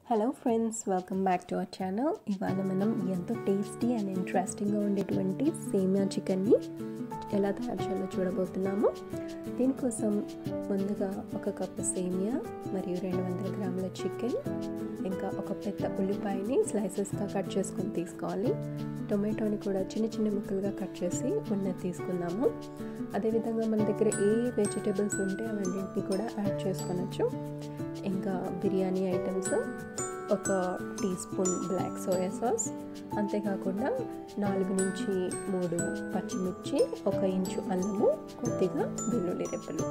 hello friends welcome back to our channel ఇవాళ మనం ఎంతో టేస్టీ అండ్ ఇంట్రెస్టింగ్గా ఉండేటువంటి సేమియా చికెన్ని ఎలా తయారు చేయాలో చూడబోతున్నాము దీనికోసం ముందుగా ఒక కప్పు సేమియా మరియు రెండు వందల గ్రాముల చికెన్ ఇంకా ఒక పెద్ద ఉల్లిపాయని స్లైసెస్గా కట్ చేసుకొని తీసుకోవాలి టొమాటోని కూడా చిన్న చిన్న ముక్కలుగా కట్ చేసి ఉన్నది తీసుకుందాము అదేవిధంగా మన దగ్గర ఏ వెజిటేబుల్స్ ఉంటే అవన్నింటినీ కూడా యాడ్ చేసుకోనొచ్చు ఇంకా బిర్యానీ ఐటమ్స్ ఒక teaspoon black soya sauce అంతేకాకుండా నాలుగు నుంచి మూడు పచ్చిమిర్చి ఒక ఇంచు అల్లము కొద్దిగా వెల్లుల్లి రెబ్బలు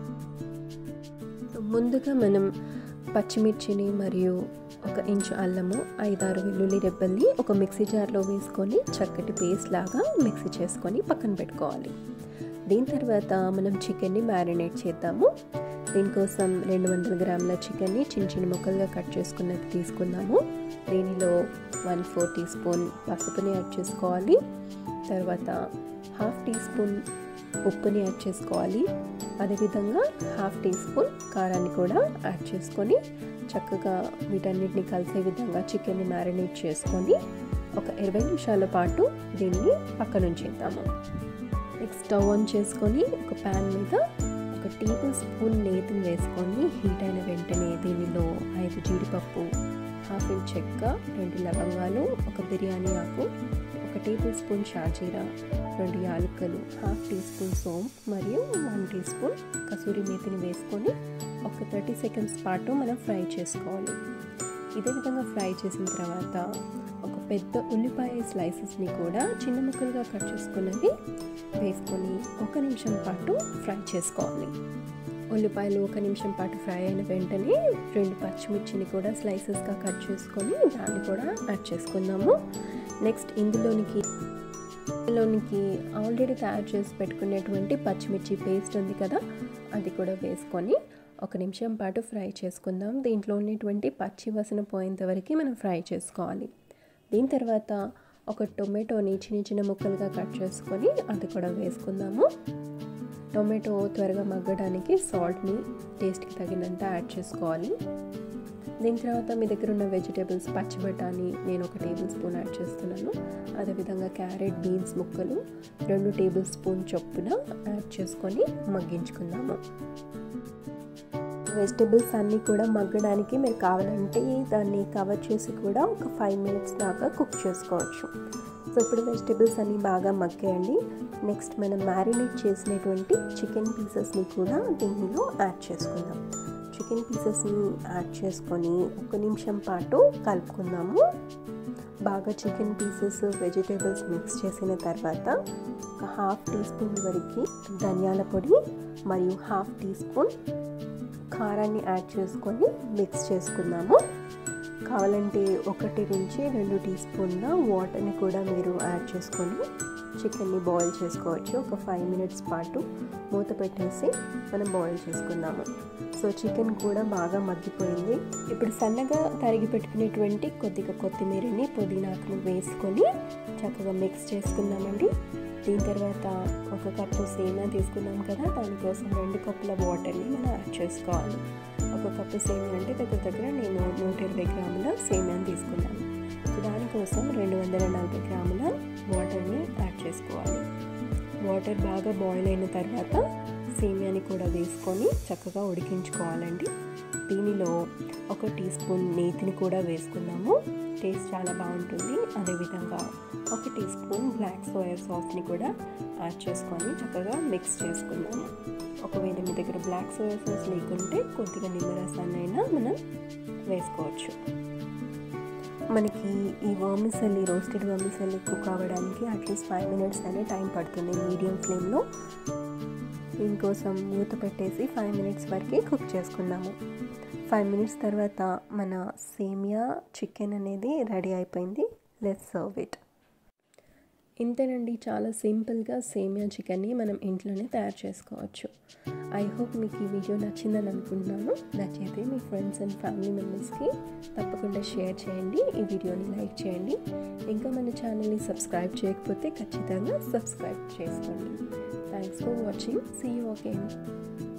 ముందుగా మనం పచ్చిమిర్చిని మరియు ఒక ఇంచు అల్లము ఐదారు వెల్లుల్లి రెబ్బల్ని ఒక మిక్సీ జార్లో వేసుకొని చక్కటి పేస్ట్ లాగా మిక్సీ చేసుకొని పక్కన పెట్టుకోవాలి దీని తర్వాత మనం చికెన్ని మ్యారినేట్ చేద్దాము దీనికోసం రెండు వందల గ్రాముల చికెన్ని చిన్న చిన్న ముక్కలుగా కట్ చేసుకున్నది తీసుకుందాము దీనిలో వన్ ఫోర్ టీ స్పూన్ పసుపుని యాడ్ చేసుకోవాలి తర్వాత హాఫ్ టీ స్పూన్ ఉప్పుని యాడ్ చేసుకోవాలి అదేవిధంగా హాఫ్ టీ స్పూన్ కారాన్ని కూడా యాడ్ చేసుకొని చక్కగా వీటన్నిటిని కలిసే విధంగా చికెన్ని మ్యారినేట్ చేసుకొని ఒక ఇరవై నిమిషాల పాటు దీన్ని పక్కనుంచేద్దాము నెక్స్ట్ స్టవ్ ఆన్ చేసుకొని ఒక ప్యాన్ మీద ఒక టేబుల్ స్పూన్ నేతిని వేసుకొని హీట్ అయిన వెంటనే దీనిలో ఐదు జీడిపప్పు హాఫ్ ఇంచ్ చెక్క రెండు లవంగాలు ఒక బిర్యానీ ఆకు ఒక టేబుల్ స్పూన్ షాజీరా రెండు యాలక్కలు హాఫ్ టీ స్పూన్ సోంప్ మరియు వన్ టీ స్పూన్ కసూరి మేతిని వేసుకొని ఒక థర్టీ సెకండ్స్ పాటు మనం ఫ్రై చేసుకోవాలి ఇదే విధంగా ఫ్రై చేసిన తర్వాత ఒక పెద్ద ఉల్లిపాయ స్లైసెస్ని కూడా చిన్న ముక్కలుగా కట్ చేసుకున్నవి వేసుకొని ఒక నిమిషం పాటు ఫ్రై చేసుకోవాలి ఉల్లిపాయలు ఒక నిమిషం పాటు ఫ్రై అయిన వెంటనే రెండు పచ్చిమిర్చిని కూడా స్లైసెస్గా కట్ చేసుకొని దాన్ని కూడా యాడ్ చేసుకుందాము నెక్స్ట్ ఇందులోనికి ఇందులోనికి ఆల్రెడీ తయారు చేసి పెట్టుకునేటువంటి పచ్చిమిర్చి పేస్ట్ ఉంది కదా అది కూడా వేసుకొని ఒక నిమిషం పాటు ఫ్రై చేసుకుందాం దీంట్లో ఉన్నటువంటి పచ్చి వసన పోయేంత వరకు మనం ఫ్రై చేసుకోవాలి దీని తర్వాత ఒక టొమాటోని చిన్న చిన్న ముక్కలుగా కట్ చేసుకొని అది కూడా వేసుకుందాము టొమాటో త్వరగా మగ్గడానికి సాల్ట్ని టేస్ట్కి తగినంత యాడ్ చేసుకోవాలి దీని తర్వాత మీ దగ్గర ఉన్న వెజిటేబుల్స్ పచ్చి బఠానీ నేను ఒక టేబుల్ స్పూన్ యాడ్ చేస్తున్నాను అదేవిధంగా క్యారెట్ బీన్స్ ముక్కలు రెండు టేబుల్ స్పూన్ చొప్పున యాడ్ చేసుకొని మగ్గించుకుందాము వెజిటేబుల్స్ అన్నీ కూడా మగ్గడానికి మీరు కావాలంటే దాన్ని కవర్ చేసి కూడా ఒక ఫైవ్ మినిట్స్ దాకా కుక్ చేసుకోవచ్చు సో ఇప్పుడు వెజిటేబుల్స్ అన్నీ బాగా మగ్గాయండి నెక్స్ట్ మనం మ్యారినేట్ చేసినటువంటి చికెన్ పీసెస్ని కూడా దీనిలో యాడ్ చేసుకుందాం చికెన్ పీసెస్ని యాడ్ చేసుకొని ఒక నిమిషం పాటు కలుపుకుందాము బాగా చికెన్ పీసెస్ వెజిటేబుల్స్ మిక్స్ చేసిన తర్వాత ఒక హాఫ్ టీ స్పూన్ వరకు ధనియాల పొడి మరియు హాఫ్ టీ స్పూన్ కారాన్ని యాడ్ చేసుకొని మిక్స్ చేసుకుందాము కావాలంటే ఒకటి నుంచి రెండు టీ స్పూన్ల వాటర్ని కూడా మీరు యాడ్ చేసుకొని చికెన్ని బాయిల్ చేసుకోవచ్చు ఒక ఫైవ్ మినిట్స్ పాటు మూత పెట్టేసి మనం బాయిల్ చేసుకుందాము సో చికెన్ కూడా బాగా మగ్గిపోయింది ఇప్పుడు సన్నగా తరిగి పెట్టుకునేటువంటి కొద్దిగా కొత్తిమీరని పుదీనాకును వేసుకొని చక్కగా మిక్స్ చేసుకుందామండి దీని తర్వాత ఒక కప్పు సేమియా తీసుకున్నాం కదా దానికోసం రెండు కప్పుల వాటర్ని మనం యాడ్ చేసుకోవాలి ఒక కప్పు సేమియా అంటే దగ్గర దగ్గర నేను నూట ఇరవై గ్రాముల సేమియాని తీసుకున్నాను దానికోసం రెండు వందల నలభై గ్రాముల వాటర్ని యాడ్ చేసుకోవాలి వాటర్ బాగా బాయిల్ అయిన తర్వాత సేమియాని కూడా వేసుకొని చక్కగా ఉడికించుకోవాలండి దీనిలో ఒక టీ స్పూన్ నేతిని కూడా వేసుకున్నాము టేస్ట్ చాలా బాగుంటుంది అదేవిధంగా ఒక టీ స్పూన్ బ్లాక్ సోయా సాస్ని కూడా యాడ్ చేసుకొని చక్కగా మిక్స్ చేసుకుందాము ఒకవేళ మీ దగ్గర బ్లాక్ సోయా సాస్ లేకుంటే కొద్దిగా నిమ్మరసాన్నైనా మనం వేసుకోవచ్చు మనకి ఈ వర్మిసెల్లి రోస్టెడ్ వర్మిసెల్లి కుక్ అవ్వడానికి అట్లీస్ట్ ఫైవ్ మినిట్స్ అనే టైం పడుతుంది మీడియం ఫ్లేమ్లో దీనికోసం మూత పెట్టేసి ఫైవ్ మినిట్స్ వరకు కుక్ చేసుకుందాము ఫైవ్ మినిట్స్ తర్వాత మన సేమియా చికెన్ అనేది రెడీ అయిపోయింది లెట్స్ సర్వ్ ఇట్ ఇంతేనండి చాలా సింపుల్గా సేమియా చికెన్ని మనం ఇంట్లోనే తయారు చేసుకోవచ్చు ఐ హోప్ మీకు ఈ వీడియో నచ్చిందని అనుకుంటున్నాను నచ్చితే మీ ఫ్రెండ్స్ అండ్ ఫ్యామిలీ మెంబర్స్కి తప్పకుండా షేర్ చేయండి ఈ వీడియోని లైక్ చేయండి ఇంకా మన ఛానల్ని సబ్స్క్రైబ్ చేయకపోతే ఖచ్చితంగా సబ్స్క్రైబ్ చేసుకోండి thanks for watching see you again